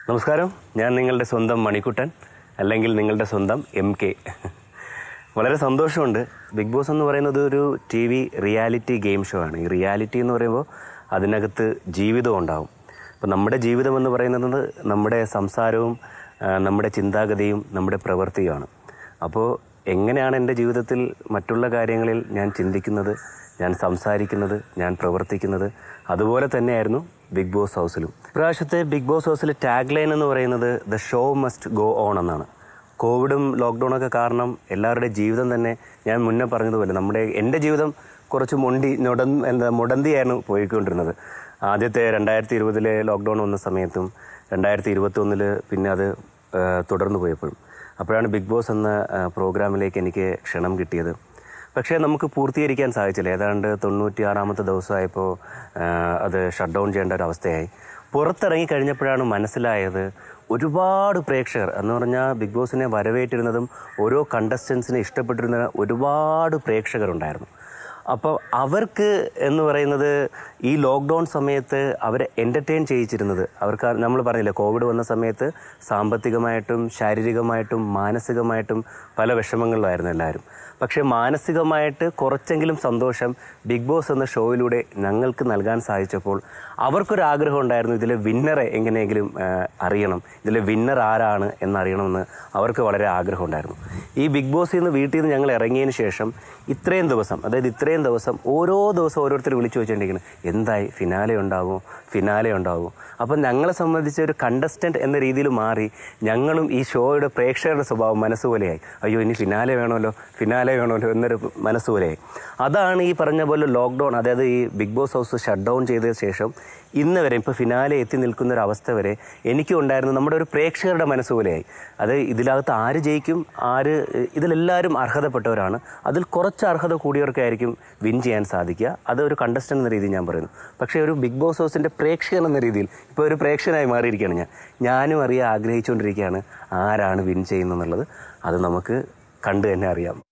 നമസ്കാരം ഞാൻ നിങ്ങളുടെ സ്വന്തം മണിക്കുട്ടൻ അല്ലെങ്കിൽ നിങ്ങളുടെ സ്വന്തം എം കെ വളരെ സന്തോഷമുണ്ട് ബിഗ് ബോസ് എന്ന് പറയുന്നത് ഒരു T V reality game show ആണ് ഈ റിയാലിറ്റി എന്ന് പറയുമ്പോൾ അതിനകത്ത് ജീവിതം ഉണ്ടാവും അപ്പോൾ നമ്മുടെ ജീവിതം എന്ന് പറയുന്നത് നമ്മുടെ സംസാരവും ആ, നമ്മുടെ ചിന്താഗതിയും നമ്മുടെ പ്രവൃത്തിയുമാണ് അപ്പോൾ എങ്ങനെയാണ് എൻ്റെ ജീവിതത്തിൽ മറ്റുള്ള കാര്യങ്ങളിൽ ഞാൻ ചിന്തിക്കുന്നത് ഞാൻ സംസാരിക്കുന്നത് ഞാൻ പ്രവർത്തിക്കുന്നത് അതുപോലെ തന്നെയായിരുന്നു ബിഗ് ബോസ് ഹൗസിലും ഇപ്രാവശ്യത്തെ ബിഗ് ബോസ് ഹൗസിലെ ടാഗ് ലൈൻ എന്ന് പറയുന്നത് the show must go on എന്നാണ് കോവിഡും ലോക്ക്ഡൗണൊക്കെ കാരണം എല്ലാവരുടെയും ജീവിതം തന്നെ ഞാൻ മുന്നേ പറഞ്ഞതുപോലെ നമ്മുടെ എൻ്റെ ജീവിതം കുറച്ച് മൊണ്ടി ഞൊട എന്താ മുടന്തിയായിരുന്നു പോയിക്കൊണ്ടിരുന്നത് ആദ്യത്തെ രണ്ടായിരത്തി ഇരുപതിലെ ലോക്ക്ഡൗൺ വന്ന സമയത്തും രണ്ടായിരത്തി ഇരുപത്തി ഒന്നില് പിന്നെ അത് ആ, തുടർന്നു പോയപ്പോഴും അപ്പോഴാണ് ബിഗ് ബോസ് എന്ന ആ, പ്രോഗ്രാമിലേക്ക് എനിക്ക് ക്ഷണം കിട്ടിയത് പക്ഷേ നമുക്ക് പൂർത്തീകരിക്കാൻ സാധിച്ചില്ല ഏതാണ്ട് തൊണ്ണൂറ്റി ആറാമത്തെ ദിവസമായപ്പോൾ അത് ഷട്ട് ഡൗൺ ചെയ്യേണ്ട ഒരു അവസ്ഥയായി പുറത്തിറങ്ങി കഴിഞ്ഞപ്പോഴാണ് മനസ്സിലായത് ഒരുപാട് പ്രേക്ഷകർ എന്ന് പറഞ്ഞാൽ ബിഗ് ബോസിനെ വരവേറ്റിരുന്നതും ഓരോ കണ്ടസ്റ്റൻസിനെ ഇഷ്ടപ്പെട്ടിരുന്ന ഒരുപാട് പ്രേക്ഷകരുണ്ടായിരുന്നു അപ്പോൾ അവർക്ക് എന്ന് പറയുന്നത് ഈ ലോക്ക്ഡൗൺ സമയത്ത് അവരെ എൻ്റർടൈൻ ചെയ്യിച്ചിരുന്നത് അവർക്ക് നമ്മൾ പറഞ്ഞില്ലേ കോവിഡ് വന്ന സമയത്ത് സാമ്പത്തികമായിട്ടും ശാരീരികമായിട്ടും മാനസികമായിട്ടും പല വിഷമങ്ങളിലായിരുന്നു എല്ലാവരും പക്ഷേ മാനസികമായിട്ട് കുറച്ചെങ്കിലും സന്തോഷം ബിഗ് ബോസ് എന്ന ഷോയിലൂടെ ഞങ്ങൾക്ക് നൽകാൻ സാധിച്ചപ്പോൾ അവർക്കൊരു ആഗ്രഹം ഉണ്ടായിരുന്നു ഇതിലെ വിന്നറെ എങ്ങനെയെങ്കിലും ആ, അറിയണം ഇതിലെ വിന്നർ ആരാണ് എന്നറിയണമെന്ന് അവർക്ക് വളരെ ആഗ്രഹം ഉണ്ടായിരുന്നു ഈ ബിഗ് ബോസിൽ നിന്ന് വീട്ടിൽ നിന്ന് ഞങ്ങൾ ഇറങ്ങിയതിന് ശേഷം ഇത്രയും ദിവസം അതായത് ഇത്രയും ദിവസം ഓരോ ദിവസം ഓരോരുത്തർ വിളിച്ചു വെച്ചിട്ടുണ്ടെങ്കിൽ എന്തായി ഫിനാലെ ഉണ്ടാകുമോ ഫിനാലെ ഉണ്ടാകുമോ അപ്പം ഞങ്ങളെ സംബന്ധിച്ച് ഒരു കണ്ടസ്റ്റന്റ് എന്ന രീതിയിൽ മാറി ഞങ്ങളും ഈ ഷോയുടെ പ്രേക്ഷകരുടെ സ്വഭാവം മനസ്സുപോലെയായി അയ്യോ ഇനി ഫിനാലെ വേണമല്ലോ ഫിനാലെ വേണമല്ലോ എന്നൊരു മനസ്സുപോലെയായി അതാണ് ഈ പറഞ്ഞ പോലെ ലോക്ക്ഡൗൺ അതായത് ഈ Bigg Boss house shut down ചെയ്തതിന് ശേഷം ഇന്ന് വരെ ഇപ്പോൾ ഫിനാലെ എത്തി നിൽക്കുന്ന ഒരു അവസ്ഥ വരെ എനിക്കും ഉണ്ടായിരുന്നു നമ്മുടെ ഒരു പ്രേക്ഷകരുടെ മനസ്സ് പോലെയായി അത് ഇതിനകത്ത് ആര് ജയിക്കും ആര് ഇതിലെല്ലാവരും അർഹതപ്പെട്ടവരാണ് അതിൽ കുറച്ച് അർഹത കൂടിയവർക്കായിരിക്കും വിൻ ചെയ്യാൻ സാധിക്കുക അത് ഒരു കണ്ടസ്റ്റന്റ് എന്ന രീതിയിൽ ഞാൻ പറയുന്നു പക്ഷേ ഒരു ബിഗ് ബോസ് ഹൗസിൻ്റെ പ്രേക്ഷകൻ എന്ന രീതിയിൽ ഇപ്പോൾ ഒരു പ്രേക്ഷകനായി മാറിയിരിക്കുകയാണ് ഞാൻ ഞാനും അറിയാൻ ആഗ്രഹിച്ചുകൊണ്ടിരിക്കുകയാണ് ആരാണ് വിൻ ചെയ്യുന്നത് എന്നുള്ളത് അത് നമുക്ക് കണ്ടു തന്നെ അറിയാം